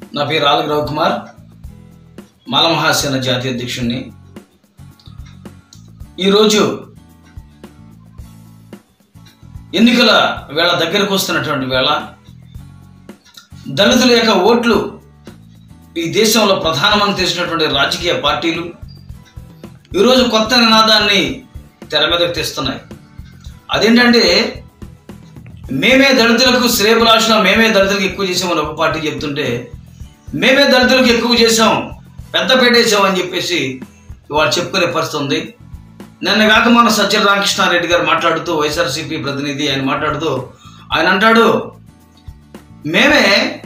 నా పేరు ఆలగ రవికుమార్ మాలమహాసేన జాతీయ అధ్యక్షుడిని ఈరోజు ఎన్నికల వేళ దగ్గరకు వస్తున్నటువంటి వేళ దళితుల యొక్క ఓట్లు ఈ దేశంలో ప్రధానమంత్రి చేసినటువంటి రాజకీయ పార్టీలు ఈరోజు కొత్త నినాదాన్ని తెర మీదకు తెస్తున్నాయి అదేంటంటే మేమే దళితులకు శ్రేయభిలాషలో మేమే దళితులకు ఎక్కువ చేసామని ఒక పార్టీ చెప్తుంటే మేమే దళితులకు ఎక్కువ చేసాం పెద్ద పెట్టేసాం అని చెప్పేసి వాళ్ళు చెప్పుకునే పరిస్థితి ఉంది నిన్న కాక మన సజ్జల రామకృష్ణారెడ్డి గారు మాట్లాడుతూ వైఎస్ఆర్సీపీ ప్రతినిధి ఆయన మాట్లాడుతూ ఆయన అంటాడు మేమే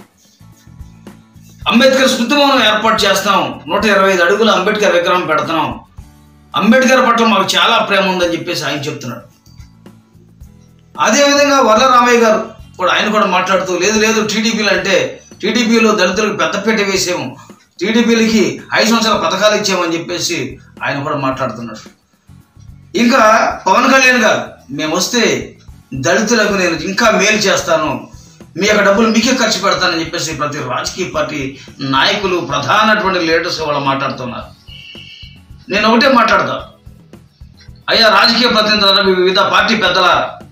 అంబేద్కర్ స్మృతిభవనం ఏర్పాటు చేస్తాం నూట ఇరవై ఐదు అడుగుల అంబేద్కర్ విగ్రహం పెడుతున్నాం అంబేద్కర్ పట్ల మాకు చాలా ప్రేమ ఉందని చెప్పేసి ఆయన చెప్తున్నాడు అదేవిధంగా వరల రామయ్య గారు కూడా ఆయన కూడా మాట్లాడుతూ లేదు లేదు టీడీపీలు అంటే టీడీపీలో దళితులకు పెద్దపీట వేసాము టీడీపీలకి ఐదు సంవత్సరాల పథకాలు ఇచ్చామని చెప్పేసి ఆయన కూడా మాట్లాడుతున్నాడు ఇంకా పవన్ కళ్యాణ్ గారు మేము వస్తే దళితులకు నేను ఇంకా మేలు చేస్తాను మీ యొక్క డబ్బులు మీకే ఖర్చు పెడతానని చెప్పేసి ప్రతి రాజకీయ పార్టీ నాయకులు ప్రధానటువంటి లీడర్స్ వాళ్ళు మాట్లాడుతున్నారు నేను ఒకటే మాట్లాడతా అయ్యా రాజకీయ ప్రతినిధుల వివిధ పార్టీ పెద్దల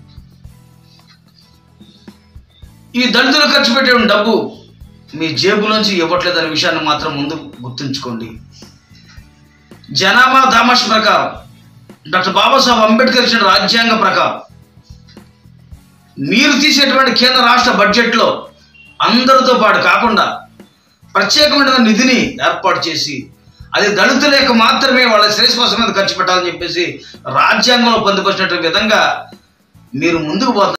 ఈ దళితులు ఖర్చు పెట్టే డబ్బు మీ జేబులోంచి ఇవ్వట్లేదనే విషయాన్ని మాత్రం ముందు గుర్తుంచుకోండి జనాభా దామర్శ ప్రకారం డాక్టర్ బాబాసాహెబ్ అంబేద్కర్ ఇచ్చిన రాజ్యాంగ ప్రకారం మీరు తీసేటువంటి కేంద్ర రాష్ట్ర బడ్జెట్లో అందరితో పాటు కాకుండా ప్రత్యేకమైన నిధిని ఏర్పాటు చేసి అది దళితుల యొక్క మాత్రమే వాళ్ళ శ్రేయస్వాసం మీద ఖర్చు పెట్టాలని చెప్పేసి రాజ్యాంగంలో పొందుపరిచినటువంటి విధంగా మీరు ముందుకు పోతున్నారు